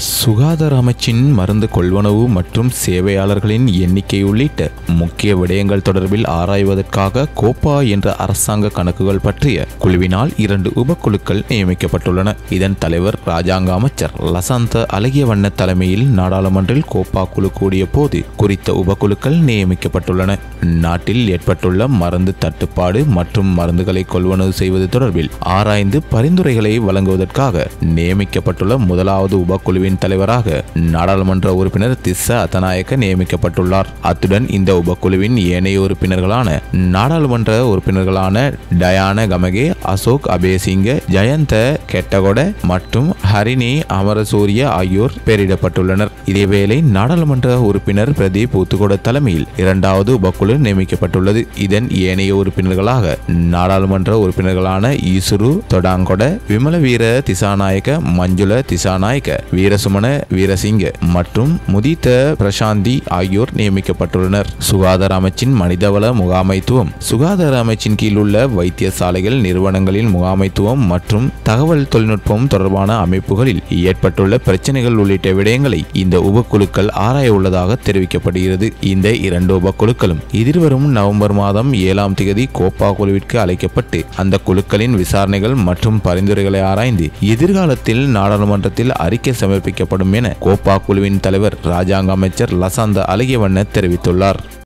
சுகாதார அமைச்சின் மருந்து கொள்வனவு மற்றும் சேவையாளர்களின் எண்ணிக்கை உள்ளிட்ட முக்கிய விடயங்கள் தொடர்பில் ஆராய்வதற்காக கோப்பா என்ற அரசாங்க கணக்குகள் பற்றிய குழுவினால் இரண்டு உபக்குழுக்கள் நியமிக்கப்பட்டுள்ளன இதன் தலைவர் ராஜாங்க அமைச்சர் லசந்த அழகியவண்ண தலைமையில் நாடாளுமன்றில் கோப்பா குழு கூடிய போது குறித்த உபக்குழுக்கள் நியமிக்கப்பட்டுள்ளன நாட்டில் ஏற்பட்டுள்ள மருந்து தட்டுப்பாடு மற்றும் மருந்துகளை கொள்வனவு செய்வது தொடர்பில் ஆராய்ந்து பரிந்துரைகளை வழங்குவதற்காக நியமிக்கப்பட்டுள்ள முதலாவது உபக்குழுவின் தலைவராக நாடாளுமன்ற உறுப்பினர் திஸ்ஸ அத்தநாயக்க நியமிக்கப்பட்டுள்ளார் அத்துடன் இந்த உபக்குழுவின் ஏனைய உறுப்பினர்களான நாடாளுமன்ற உறுப்பினர்களான டயான கமகே அசோக் அபேசிங்க ஜயந்த கெட்டகொட மற்றும் ஹரிணி அமரசூரிய ஆகியோர் பெயரிடப்பட்டுள்ளனர் இதேவேளை நாடாளுமன்ற உறுப்பினர் பிரதீப் ஊத்துகொட தலைமையில் இரண்டாவது உபக்குழு நியமிக்கப்பட்டுள்ளது இதன் ஏனைய உறுப்பினர்களாக நாடாளுமன்ற உறுப்பினர்களான ஈசுரு தொடாங்கொட விமலவீர திசாநாயக்க மஞ்சுள திசாநாயக்க வீரசுமன வீரசிங்க மற்றும் முதித்த பிரசாந்தி ஆகியோர் நியமிக்கப்பட்டுள்ளனர் சுகாதார அமைச்சின் மனிதவள முகாமைத்துவம் சுகாதார அமைச்சின் கீழ் உள்ள வைத்தியசாலைகள் நிறுவனங்களின் முகாமைத்துவம் மற்றும் தகவல் தொழில்நுட்பம் தொடர்பான அமைப்புகளில் ஏற்பட்டுள்ள பிரச்சனைகள் உள்ளிட்ட விடயங்களை இந்த உபக்குழுக்கள் ஆராய உள்ளதாக தெரிவிக்கப்படுகிறது இந்த இரண்டு உபக்குழுக்களும் எதிர்வரும் நவம்பர் மாதம் ஏழாம் தேதி கோப்பா குழுவிற்கு அழைக்கப்பட்டு அந்த குழுக்களின் விசாரணைகள் மற்றும் பரிந்துரைகளை ஆராய்ந்து எதிர்காலத்தில் நாடாளுமன்றத்தில் அறிக்கை சமர்ப்பிக்கப்படும் என கோப்பா குழுவின் தலைவர் ராஜாங்க அமைச்சர் லசாந்த அழகியவண்ண தெரிவித்துள்ளார்